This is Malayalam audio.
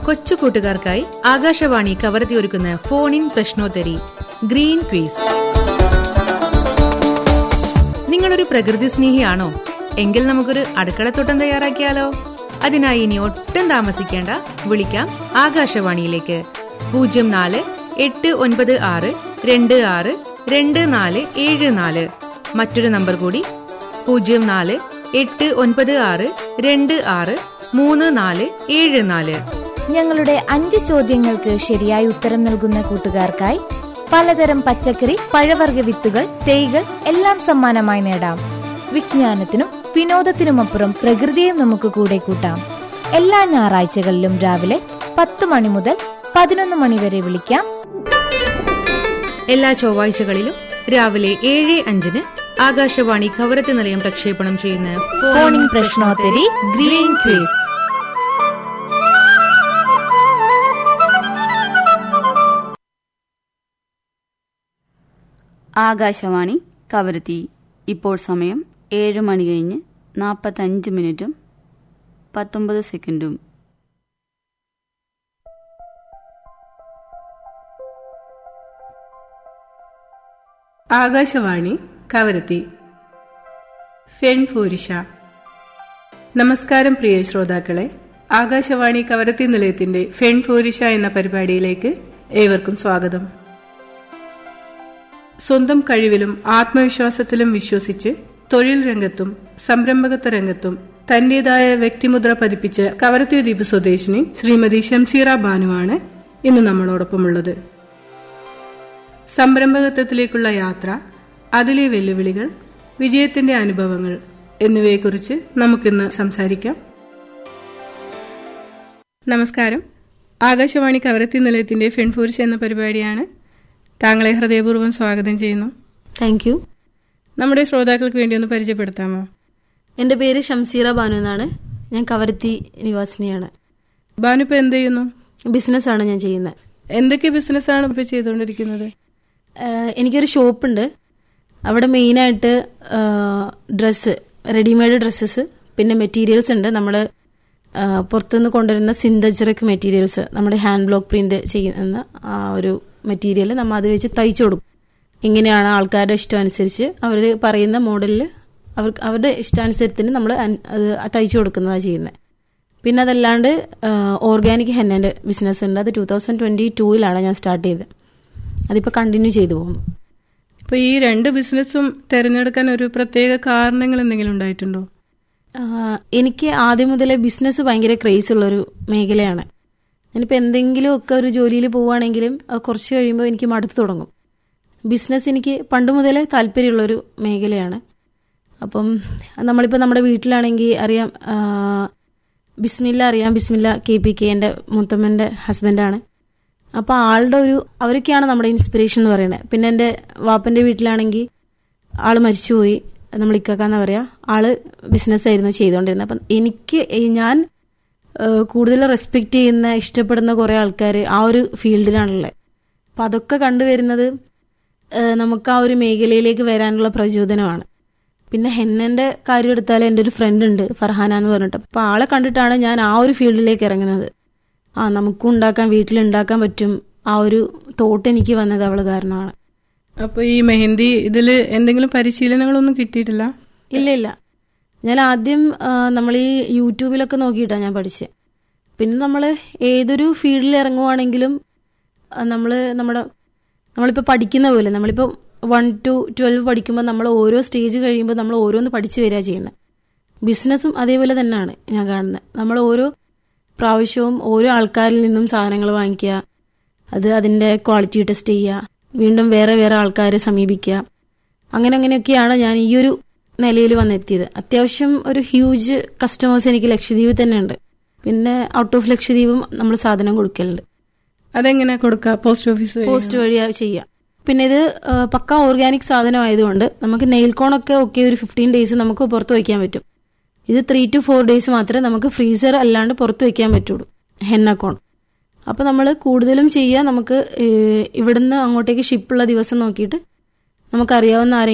കൊച്ചു കൂട്ടുകാർക്കായി ആകാശവാണി കവർത്തി ഒരുക്കുന്ന ഫോൺ ഇൻ പ്രശ്നോത്തരി ഗ്രീൻ ക്വീസ് നിങ്ങളൊരു പ്രകൃതി സ്നേഹിയാണോ എങ്കിൽ നമുക്കൊരു അടുക്കളത്തോട്ടം തയ്യാറാക്കിയാലോ അതിനായി ഇനി ഒട്ടും താമസിക്കേണ്ട വിളിക്കാം ആകാശവാണിയിലേക്ക് പൂജ്യം നാല് എട്ട് ഒൻപത് ആറ് രണ്ട് ആറ് രണ്ട് നാല് ഏഴ് നാല് മറ്റൊരു നമ്പർ കൂടി പൂജ്യം നാല് എട്ട് ഒൻപത് ആറ് രണ്ട് ആറ് മൂന്ന് നാല് ഏഴ് നാല് ഞങ്ങളുടെ അഞ്ച് ചോദ്യങ്ങൾക്ക് ശരിയായ ഉത്തരം നൽകുന്ന കൂട്ടുകാർക്കായി പലതരം പച്ചക്കറി പഴവർഗ വിത്തുകൾ തൈകൾ എല്ലാം സമ്മാനമായി നേടാം വിജ്ഞാനത്തിനും വിനോദത്തിനുമപ്പുറം പ്രകൃതിയും നമുക്ക് കൂടെ കൂട്ടാം എല്ലാ ഞായറാഴ്ചകളിലും രാവിലെ പത്ത് മണി മുതൽ പതിനൊന്ന് മണി വരെ വിളിക്കാം എല്ലാ ചൊവ്വാഴ്ചകളിലും രാവിലെ ഏഴ് അഞ്ചിന് ആകാശവാണി കവരത്തി നിലയം പ്രക്ഷേപണം ചെയ്യുന്ന ഫോണിംഗ് പ്രശ്നോത്തരി ഗ്രീൻ ക്വീസ് ആകാശവാണി കവരത്തി ഇപ്പോൾ സമയം ഏഴ് മണി കഴിഞ്ഞ് നാൽപ്പത്തഞ്ച് മിനിറ്റും പത്തൊമ്പത് സെക്കൻഡും ആകാശവാണി കവരത്തി ഫെൺഫൂരിഷ നമസ്കാരം പ്രിയ ശ്രോതാക്കളെ ആകാശവാണി കവരത്തി നിലയത്തിന്റെ ഫെൺഫൂരിഷ എന്ന പരിപാടിയിലേക്ക് ഏവർക്കും സ്വാഗതം സ്വന്തം കഴിവിലും ആത്മവിശ്വാസത്തിലും വിശ്വസിച്ച് തൊഴിൽ രംഗത്തും സംരംഭകത്വ രംഗത്തും തന്റേതായ വ്യക്തിമുദ്ര പതിപ്പിച്ച കവരത്തി ദ്വീപ് സ്വദേശിനി ശ്രീമതി ഷംസീറ ബാനുവാണ് ഇന്ന് നമ്മളോടൊപ്പമുള്ളത് സംരംഭകത്വത്തിലേക്കുള്ള യാത്ര അതിലെ വെല്ലുവിളികൾ വിജയത്തിന്റെ അനുഭവങ്ങൾ എന്നിവയെക്കുറിച്ച് നമുക്കിന്ന് സംസാരിക്കാം നമസ്കാരം ആകാശവാണി കവരത്തി നിലയത്തിന്റെ ഫെൺഫൂരിഷ എന്ന പരിപാടിയാണ് താങ്കളെ ഹൃദയപൂർവ്വം സ്വാഗതം ചെയ്യുന്നു താങ്ക് യു നമ്മുടെ ശ്രോതാക്കൾക്ക് വേണ്ടി ഒന്ന് പരിചയപ്പെടുത്താമോ എൻ്റെ പേര് ഷംസീറ ബാനു എന്നാണ് ഞാൻ കവരത്തി നിവാസിനിയാണ് ബാനു ഇപ്പൊ എന്ത് ചെയ്യുന്നു ബിസിനസ്സാണ് ഞാൻ ചെയ്യുന്നത് എന്തൊക്കെ ബിസിനസ്സാണ് ഇപ്പൊ ചെയ്തുകൊണ്ടിരിക്കുന്നത് ആഹ് എനിക്കൊരു ഷോപ്പുണ്ട് അവിടെ മെയിനായിട്ട് ഡ്രസ്സ് റെഡിമെയ്ഡ് ഡ്രസ്സസ് പിന്നെ മെറ്റീരിയൽസ് ഉണ്ട് നമ്മൾ പുറത്തുനിന്ന് കൊണ്ടുവരുന്ന സിന്തജറിക് മെറ്റീരിയൽസ് നമ്മുടെ ഹാൻഡ് ബ്ലോക്ക് പ്രിന്റ് ചെയ്യുന്ന ആ ഒരു മെറ്റീരിയൽ നമ്മൾ അത് വെച്ച് തയ്ച്ചു കൊടുക്കും ഇങ്ങനെയാണ് ആൾക്കാരുടെ ഇഷ്ടം അനുസരിച്ച് അവർ പറയുന്ന മോഡലിൽ അവർക്ക് അവരുടെ ഇഷ്ടാനുസരത്തിന് നമ്മൾ അത് തയ്ച്ചു കൊടുക്കുന്നതാണ് ചെയ്യുന്നത് പിന്നെ അതല്ലാണ്ട് ഓർഗാനിക് ഹെന്നൻ്റെ ബിസിനസ് ഉണ്ട് അത് ടൂ തൗസൻഡ് ട്വൻറ്റി ടൂവിലാണ് ഞാൻ സ്റ്റാർട്ട് ചെയ്തത് അതിപ്പോൾ കണ്ടിന്യൂ ചെയ്തു പോകുന്നു ഇപ്പൊ ഈ രണ്ട് ബിസിനസ്സും തിരഞ്ഞെടുക്കാൻ ഒരു പ്രത്യേക കാരണങ്ങൾ എന്തെങ്കിലും ഉണ്ടായിട്ടുണ്ടോ ആഹ് എനിക്ക് ആദ്യം മുതലേ ബിസിനസ് ഭയങ്കര ക്രേസ് ഉള്ളൊരു മേഖലയാണ് ഞാനിപ്പോൾ എന്തെങ്കിലുമൊക്കെ ഒരു ജോലിയിൽ പോവുകയാണെങ്കിലും അത് കുറച്ച് കഴിയുമ്പോൾ എനിക്ക് മടുത്തു തുടങ്ങും ബിസിനസ് എനിക്ക് പണ്ട് മുതലേ താല്പര്യമുള്ളൊരു മേഖലയാണ് അപ്പം നമ്മളിപ്പോൾ നമ്മുടെ വീട്ടിലാണെങ്കിൽ അറിയാം ആഹ് ബിസ്മില്ല അറിയാം ബിസ്മില്ല കെ പി കെ എൻ്റെ മുത്തമ്മൻ്റെ ഹസ്ബൻഡാണ് അപ്പോൾ ആളുടെ ഒരു അവരൊക്കെയാണ് നമ്മുടെ ഇൻസ്പിറേഷൻ എന്ന് പറയുന്നത് പിന്നെ എൻ്റെ വാപ്പൻ്റെ വീട്ടിലാണെങ്കിൽ ആൾ മരിച്ചുപോയി നമ്മൾ ഇക്കാക്കാന്ന് പറയാ ആള് ബിസിനസ് ആയിരുന്നു ചെയ്തുകൊണ്ടിരുന്നത് അപ്പം എനിക്ക് ഈ ഞാൻ കൂടുതൽ റെസ്പെക്ട് ചെയ്യുന്ന ഇഷ്ടപ്പെടുന്ന കുറേ ആൾക്കാർ ആ ഒരു ഫീൽഡിലാണുള്ളത് അപ്പം അതൊക്കെ കണ്ടുവരുന്നത് ഏഹ് നമുക്ക് ആ ഒരു മേഖലയിലേക്ക് വരാനുള്ള പ്രചോദനമാണ് പിന്നെ ഹെന്നന്റെ കാര്യം എടുത്താൽ എൻ്റെ ഒരു ഫ്രണ്ട് ഉണ്ട് ഫർഹാന എന്ന് പറഞ്ഞിട്ട് അപ്പം ആളെ കണ്ടിട്ടാണ് ഞാൻ ആ ഒരു ഫീൽഡിലേക്ക് ഇറങ്ങുന്നത് ആ നമുക്കും ഉണ്ടാക്കാൻ വീട്ടിലുണ്ടാക്കാൻ പറ്റും ആ ഒരു തോട്ട് എനിക്ക് വന്നത് അവള് കാരണമാണ് അപ്പൊ ഈ മെഹന്തി ഇതില് എന്തെങ്കിലും പരിശീലനങ്ങളൊന്നും കിട്ടിയിട്ടില്ല ഇല്ല ഇല്ല ഞാൻ ആദ്യം നമ്മൾ ഈ യൂട്യൂബിലൊക്കെ നോക്കിയിട്ടാണ് ഞാൻ പഠിച്ചത് പിന്നെ നമ്മൾ ഏതൊരു ഫീൽഡിൽ ഇറങ്ങുവാണെങ്കിലും നമ്മൾ നമ്മുടെ നമ്മളിപ്പോൾ പഠിക്കുന്ന പോലെ നമ്മളിപ്പോൾ വൺ ടു ട്വൽവ് പഠിക്കുമ്പോൾ നമ്മൾ ഓരോ സ്റ്റേജ് കഴിയുമ്പോൾ നമ്മൾ ഓരോന്ന് പഠിച്ചു വരിക ചെയ്യുന്നത് ബിസിനസ്സും അതേപോലെ തന്നെയാണ് ഞാൻ കാണുന്നത് നമ്മൾ ഓരോ പ്രാവശ്യവും ഓരോ ആൾക്കാരിൽ നിന്നും സാധനങ്ങൾ വാങ്ങിക്കുക അത് അതിൻ്റെ ക്വാളിറ്റി ടെസ്റ്റ് ചെയ്യുക വീണ്ടും വേറെ വേറെ ആൾക്കാരെ സമീപിക്കുക അങ്ങനെ അങ്ങനെയൊക്കെയാണ് ഞാൻ ഈ ഒരു നിലയിൽ വന്നെത്തിയത് അത്യാവശ്യം ഒരു ഹ്യൂജ് കസ്റ്റമേഴ്സ് എനിക്ക് ലക്ഷദ്വീപിൽ തന്നെ ഉണ്ട് പിന്നെ ഔട്ട് ഓഫ് ലക്ഷദ്വീപും നമ്മൾ സാധനം കൊടുക്കലുണ്ട് അതെങ്ങനെ കൊടുക്ക പോസ്റ്റ് ഓഫീസ് വഴി? പോസ്റ്റ് വഴിയാ ചെയ്യുക പിന്നെ ഇത് ആ, പക്ക ഓർഗാനിക് സാധനം ആയതുകൊണ്ട് നമുക്ക് നെയിൽ കോണൊക്കെ ഒക്കെ ഒരു ഫിഫ്റ്റീൻ ഡേയ്സ് നമുക്ക് പുറത്ത് വയ്ക്കാൻ പറ്റും ഇത് ത്രീ ടു ഫോർ ഡേയ്സ് മാത്രമേ നമുക്ക് ഫ്രീസർ അല്ലാണ്ട് പുറത്ത് വയ്ക്കാൻ പറ്റുള്ളൂ ഹെന്ന കോൺ അപ്പോൾ നമ്മൾ കൂടുതലും ചെയ്യുക നമുക്ക് ഏഹ്, ഇവിടുന്ന് അങ്ങോട്ടേക്ക് ഷിപ്പുള്ള ദിവസം നോക്കിയിട്ട് നമുക്കറിയാവുന്ന ആരെങ്കിലും